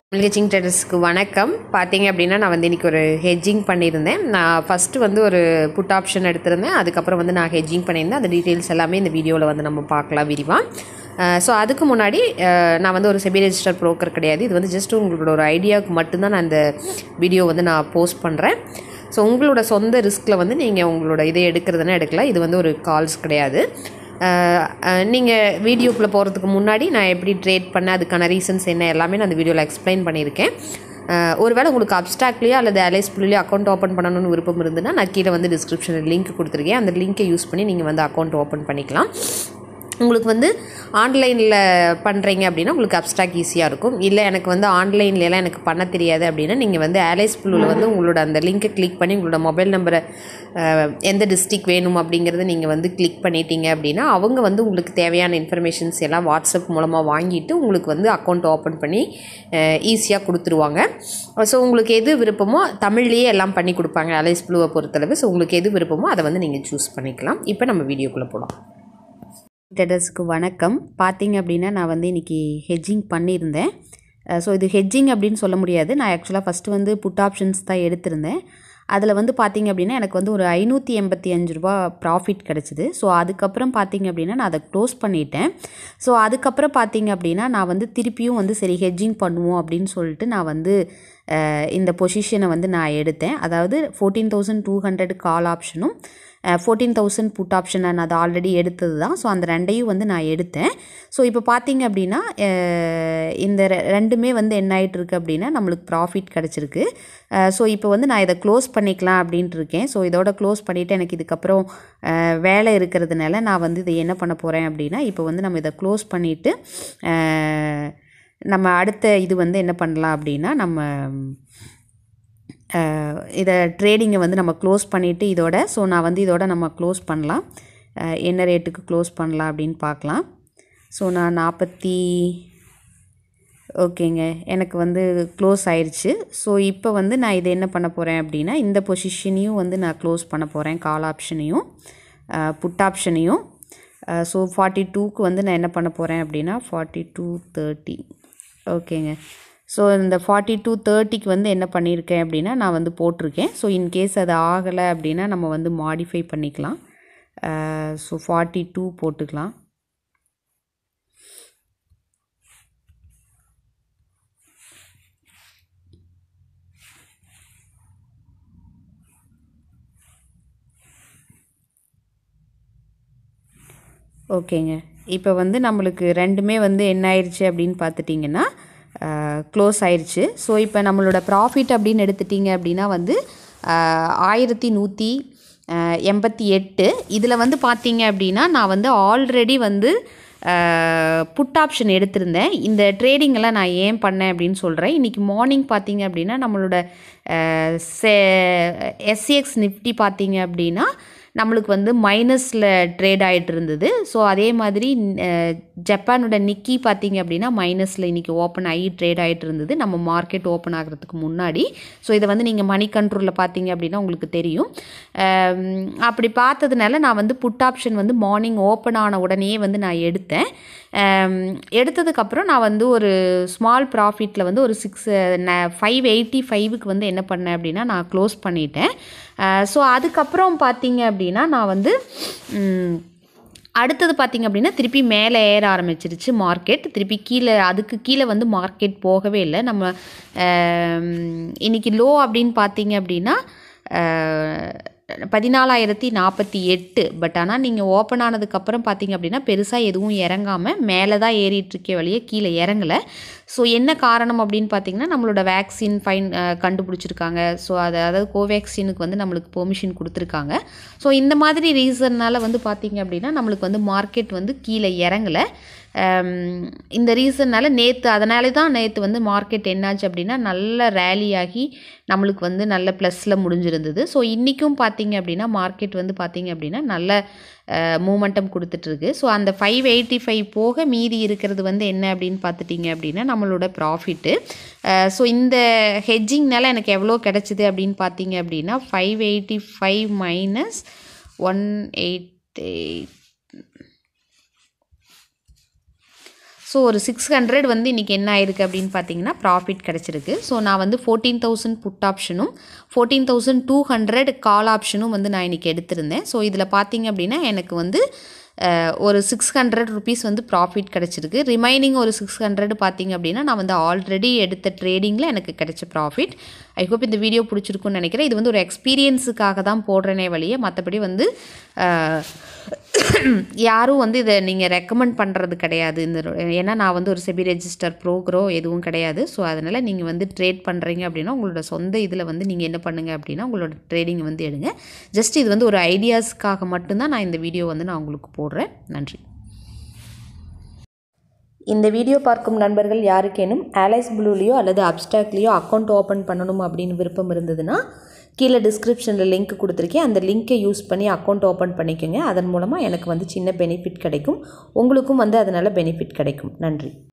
hedging ட்ரேடர்ஸ்க்கு வணக்கம் பார்த்தீங்க அப்படின்னா நான் வந்து இன்றைக்கி ஒரு ஹெஜ்ஜிங் பண்ணியிருந்தேன் நான் ஃபஸ்ட்டு வந்து ஒரு புட் ஆப்ஷன் எடுத்திருந்தேன் அதுக்கப்புறம் வந்து நான் ஹெஜ்ஜிங் பண்ணியிருந்தேன் அந்த டீட்டெயில்ஸ் எல்லாமே இந்த வீடியோவில் வந்து நம்ம பார்க்கலாம் விரிவாக ஸோ அதுக்கு முன்னாடி அஹ், நான் வந்து ஒரு செபி ரெஜிஸ்டர் ப்ரோக்கர் கிடையாது இது வந்து ஜஸ்ட் உங்களோட ஒரு ஐடியாவுக்கு மட்டும்தான் நான் இந்த வீடியோ வந்து நான் போஸ்ட் பண்ணுறேன் ஸோ உங்களோட சொந்த ரிஸ்கில் வந்து நீங்கள் உங்களோட இதை எடுக்கிறதுனா எடுக்கலாம் இது வந்து ஒரு கால்ஸ் கிடையாது நீங்கள் வீடியோக்குள்ளே போகிறதுக்கு முன்னாடி நான் எப்படி ட்ரேட் பண்ணேன் அதுக்கான ரீசன்ஸ் என்ன எல்லாமே நான் அந்த வீடியோவில் எக்ஸ்பிளைன் பண்ணியிருக்கேன் அஹ், ஒருவேளை உங்களுக்கு அப்ஸ்டாக்லேயோ அல்லது அலைஸ்புள்ளியோ அக்கௌண்ட் ஓப்பன் பண்ணணும்னு விருப்பம் இருந்ததுன்னா நான் கீழே வந்து டிஸ்கிரிப்ஷனில் லிங்க் கொடுத்துருக்கேன் அந்த லிங்க்கை யூஸ் பண்ணி நீங்கள் வந்து அக்கௌண்ட் ஓப்பன் பண்ணிக்கலாம் உங்களுக்கு வந்து ஆன்லைனில் பண்ணுறீங்க அப்படின்னா உங்களுக்கு அப்ஸ்டாக் ஈஸியாக இருக்கும் இல்லை எனக்கு வந்து ஆன்லைன்லலாம் எனக்கு பண்ண தெரியாது அப்படின்னா நீங்கள் வந்து ஆலைஸ் புல்லில் வந்து உங்களோட அந்த லிங்க்கை கிளிக் பண்ணி உங்களோட மொபைல் நம்பரை எந்த டிஸ்ட்ரிக் வேணும் அப்படிங்கிறத நீங்கள் வந்து கிளிக் பண்ணிட்டீங்க அப்படின்னா அவங்க வந்து உங்களுக்கு தேவையான இன்ஃபர்மேஷன்ஸ் எல்லாம் வாட்ஸ்அப் மூலமாக வாங்கிட்டு உங்களுக்கு வந்து அக்கௌண்ட் ஓப்பன் பண்ணி ஈஸியாக கொடுத்துருவாங்க ஸோ உங்களுக்கு எது விருப்பமோ தமிழ்லேயே எல்லாம் பண்ணி கொடுப்பாங்க அலைஸ் ப்ளூவை பொறுத்தளவு ஸோ உங்களுக்கு எது விருப்பமோ அதை வந்து நீங்கள் சூஸ் பண்ணிக்கலாம் இப்போ நம்ம வீடியோக்குள்ளே போகலாம் ட்ரேடர்ஸ்க்கு வணக்கம் பார்த்தீங்க அப்படின்னா நான் வந்து இன்றைக்கி ஹெட்ஜிங் பண்ணியிருந்தேன் ஸோ இது ஹெட்ஜிங் அப்படின்னு சொல்ல முடியாது நான் ஆக்சுவலாக ஃபஸ்ட்டு வந்து புட் ஆப்ஷன்ஸ் தான் எடுத்திருந்தேன் அதில் வந்து பார்த்தீங்க அப்படின்னா எனக்கு வந்து ஒரு ஐநூற்றி எண்பத்தி அஞ்சு ரூபா ப்ராஃபிட் கிடச்சிது ஸோ அதுக்கப்புறம் பார்த்தீங்க அப்படின்னா நான் அதை க்ளோஸ் பண்ணிட்டேன் ஸோ அதுக்கப்புறம் பார்த்தீங்க அப்படின்னா நான் வந்து திருப்பியும் வந்து சரி ஹெட்ஜிங் பண்ணுவோம் அப்படின்னு சொல்லிட்டு நான் வந்து அஹ், இந்த பொசிஷனை வந்து நான் எடுத்தேன் அதாவது fourteen thousand two hundred call ஆப்ஷனும் ஃபோர்டீன் தௌசண்ட் புட் ஆப்ஷன் நான் அதை ஆல்ரெடி எடுத்தது தான் ஸோ அந்த ரெண்டையும் வந்து நான் எடுத்தேன் ஸோ இப்போ பார்த்தீங்க அப்படின்னா அஹ், இந்த ரெ- ரெண்டுமே வந்து என்ன ஆயிட்டு இருக்கு அப்படின்னா நம்மளுக்கு ப்ராஃபிட் கிடச்சிருக்கு ஸோ இப்போ வந்து நான் இதை க்ளோஸ் பண்ணிக்கலாம் அப்படின்ட்டு இருக்கேன் ஸோ இதோட க்ளோஸ் பண்ணிவிட்டு எனக்கு இதுக்கப்புறம் அஹ், வேலை இருக்கிறதுனால நான் வந்து இதை என்ன பண்ண போகிறேன் அப்படின்னா இப்போ வந்து நம்ம இதை க்ளோஸ் பண்ணிவிட்டு நம்ம அடுத்த இது வந்து என்ன பண்ணலாம் அப்படின்னா நம்ம அஹ், இதை ட்ரேடிங்கை வந்து நம்ம க்ளோஸ் பண்ணிவிட்டு இதோட ஸோ நான் வந்து இதோட நம்ம க்ளோஸ் பண்ணலாம் அஹ், என்ன ரேட்டுக்கு க்ளோஸ் பண்ணலாம் அப்படின்னு பார்க்கலாம் ஸோ நான் நாற்பத்தி ஓகேங்க எனக்கு வந்து க்ளோஸ் ஆயிடுச்சு ஸோ இப்போ வந்து நான் இதை என்ன பண்ண போகிறேன் அப்படின்னா இந்த பொசிஷனையும் வந்து நான் க்ளோஸ் பண்ண போகிறேன் கால் ஆப்ஷனையும் புட் ஆப்ஷனையும் ஸோ ஃபார்ட்டி டூக்கு வந்து நான் என்ன பண்ண போகிறேன் அப்படின்னா ஃபார்ட்டி டூ தேர்ட்டி ஓகேங்க ஸோ இந்த ஃபார்ட்டி டூ தேர்ட்டிக்கு வந்து என்ன பண்ணியிருக்கேன் அப்படின்னா நான் வந்து போட்டிருக்கேன் ஸோ இன்கேஸ் அது ஆகலை அப்படின்னா நம்ம வந்து மாடிஃபை பண்ணிக்கலாம் ஸோ ஃபார்ட்டி டூ போட்டுக்கலாம் ஓகேங்க இப்போ வந்து நம்மளுக்கு ரெண்டுமே வந்து என்ன ஆயிடுச்சு அப்படின்னு பார்த்துட்டிங்கன்னா க்ளோஸ் ஆயிடுச்சு ஸோ இப்போ நம்மளோட ப்ராஃபிட் அப்படின்னு எடுத்துட்டிங்க அப்படின்னா வந்து ஆஹ், ஆயிரத்தி நூற்றி எண்பத்தி எட்டு இதில் வந்து பார்த்தீங்க அப்படின்னா நான் வந்து ஆல்ரெடி வந்து புட் ஆப்ஷன் எடுத்திருந்தேன் இந்த ட்ரேடிங் எல்லாம் நான் ஏன் பண்ணேன் அப்படின்னு சொல்கிறேன் இன்றைக்கி மார்னிங் பார்த்தீங்க அப்படின்னா நம்மளோட எஸ்சிஎக்ஸ் நிஃப்டி பார்த்தீங்க அப்படின்னா நம்மளுக்கு வந்து மைனஸில் ட்ரேட் ஆகிட்டு இருந்தது ஸோ அதே மாதிரி அஹ், ஜப்பானோட நிக்கி பார்த்தீங்க அப்படின்னா மைனஸில் இன்றைக்கி ஓப்பன் ஆகி ட்ரேட் ஆகிட்டு இருந்தது நம்ம மார்க்கெட் ஓப்பன் ஆகிறதுக்கு முன்னாடி ஸோ இதை வந்து நீங்கள் மணி கண்ட்ரோலில் பார்த்தீங்க அப்படின்னா உங்களுக்கு தெரியும் அம், அப்படி பார்த்ததுனால நான் வந்து புட் ஆப்ஷன் வந்து மார்னிங் ஓப்பன் ஆன உடனே வந்து நான் எடுத்தேன் அம், எடுத்ததுக்கப்புறம் நான் வந்து ஒரு ஸ்மால் ப்ராஃபிட்டில் வந்து ஒரு சிக்ஸ் ஃபைவ் எயிட்டி ஃபைவுக்கு வந்து என்ன பண்ணேன் அப்படின்னா நான் க்ளோஸ் பண்ணிட்டேன் ஸோ அதுக்கப்புறம் பார்த்தீங்க அப்படின்னா நான் வந்து ம், அடுத்தது பார்த்தீங்க அப்படின்னா திருப்பி மேலே ஏற ஆரம்பிச்சிருச்சு மார்க்கெட் திருப்பி கீழே அதுக்கு கீழே வந்து மார்க்கெட் போகவே இல்லை நம்ம ஆம், இன்னைக்கு லோ அப்படின்னு பார்த்தீங்க அப்படின்னா பதினாலாயிரத்தி நாற்பத்தி எட்டு பட் ஆனால் நீங்கள் ஓப்பன் ஆனதுக்கப்புறம் பார்த்தீங்க அப்படின்னா பெருசாக எதுவும் இறங்காமல் மேலே தான் ஏறிட்டு இருக்கே வழியே கீழே இறங்கலை ஸோ என்ன காரணம் அப்படின்னு பார்த்தீங்கன்னா நம்மளோட வேக்சின் ஃபைன் கண்டுபிடிச்சிருக்காங்க ஸோ அது அதாவது கோவேக்சினுக்கு வந்து நம்மளுக்கு பெர்மிஷன் கொடுத்துருக்காங்க ஸோ இந்த மாதிரி ரீசன்னால் வந்து பார்த்தீங்க அப்படின்னா நம்மளுக்கு வந்து மார்க்கெட் வந்து கீழே இறங்கலை ஆம், இந்த ரீசன்னால் நேற்று அதனால தான் நேற்று வந்து மார்க்கெட் என்னாச்சு அப்படின்னா நல்ல ரேலி ஆகி நம்மளுக்கு வந்து நல்ல ப்ளஸில் முடிஞ்சிருந்தது ஸோ இன்றைக்கும் பார்த்தீங்க அப்படின்னா மார்க்கெட் வந்து பார்த்தீங்க அப்படின்னா நல்ல மூமெண்டம் கொடுத்துட்ருக்கு ஸோ அந்த ஃபைவ் எயிட்டி ஃபைவ் போக மீதி இருக்கிறது வந்து என்ன அப்படின்னு பார்த்துட்டிங்க அப்படின்னா நம்மளோட ப்ராஃபிட்டு ஸோ இந்த ஹெட்ஜிங்னால எனக்கு எவ்வளோ கிடச்சிது அப்படின்னு பார்த்தீங்க அப்படின்னா five eighty five minus one eight eight so ஒரு சிக்ஸ் ஹண்ட்ரட் வந்து இன்றைக்கி என்ன ஆயிருக்கு அப்படின்னு பார்த்தீங்கன்னா ப்ராஃபிட் கிடச்சிருக்கு ஸோ நான் வந்து ஃபோர்டீன் தௌசண்ட் புட் ஆப்ஷனும் fourteen thousand two hundred call ஆப்ஷனும் வந்து நான் இன்றைக்கி எடுத்திருந்தேன் ஸோ இதில் பார்த்தீங்க அப்படின்னா எனக்கு வந்து அஹ், ஒரு சிக்ஸ் ஹண்ட்ரட் ருபீஸ் வந்து ப்ராஃபிட் கிடச்சிருக்கு ரிமைனிங் ஒரு சிக்ஸ் ஹண்ட்ரட் பார்த்தீங்க அப்படின்னா நான் வந்து ஆல்ரெடி எடுத்த ட்ரேடிங்கில் எனக்கு கிடைச்ச ப்ராஃபிட் ஐ ஹோப் இந்த வீடியோ பிடிச்சிருக்குன்னு நினைக்கிறேன் இது வந்து ஒரு எக்ஸ்பீரியன்ஸுக்காக தான் போடுறேனே வழியே மற்றபடி வந்து அஹ், யாரும் வந்து இதை நீங்கள் ரெக்கமெண்ட் பண்ணுறது கிடையாது இந்த ரொ- ஏன்னா நான் வந்து ஒரு செபி ரெஜிஸ்டர் ப்ரோக்ரோ எதுவும் கிடையாது ஸோ அதனால் நீங்கள் வந்து ட்ரேட் பண்ணுறீங்க அப்படின்னா உங்களோட சொந்த இதில் வந்து நீங்கள் என்ன பண்ணுங்கள் அப்படின்னா உங்களோட ட்ரேடிங் வந்து எடுங்க ஜஸ்ட் இது வந்து ஒரு ஐடியாஸ்க்காக மட்டும்தான் நான் இந்த வீடியோ வந்து நான் உங்களுக்கு போடுறேன் நன்றி இந்த வீடியோ பார்க்கும் நண்பர்கள் யாருக்கேனும் ஆலைஸ் ப்ளூலேயோ அல்லது அப்டாக்லேயோ அக்கௌண்ட் ஓப்பன் பண்ணணும் அப்படின்னு விருப்பம் இருந்ததுன்னா கீழே டிஸ்கிரிப்ஷனில் லிங்க் கொடுத்துருக்கேன் அந்த லிங்க்கை யூஸ் பண்ணி அக்கௌண்ட் ஓப்பன் பண்ணிக்கோங்க அதன் மூலமாக எனக்கு வந்து சின்ன பெனிஃபிட் கிடைக்கும் உங்களுக்கும் வந்து அதனால் பெனிஃபிட் கிடைக்கும் நன்றி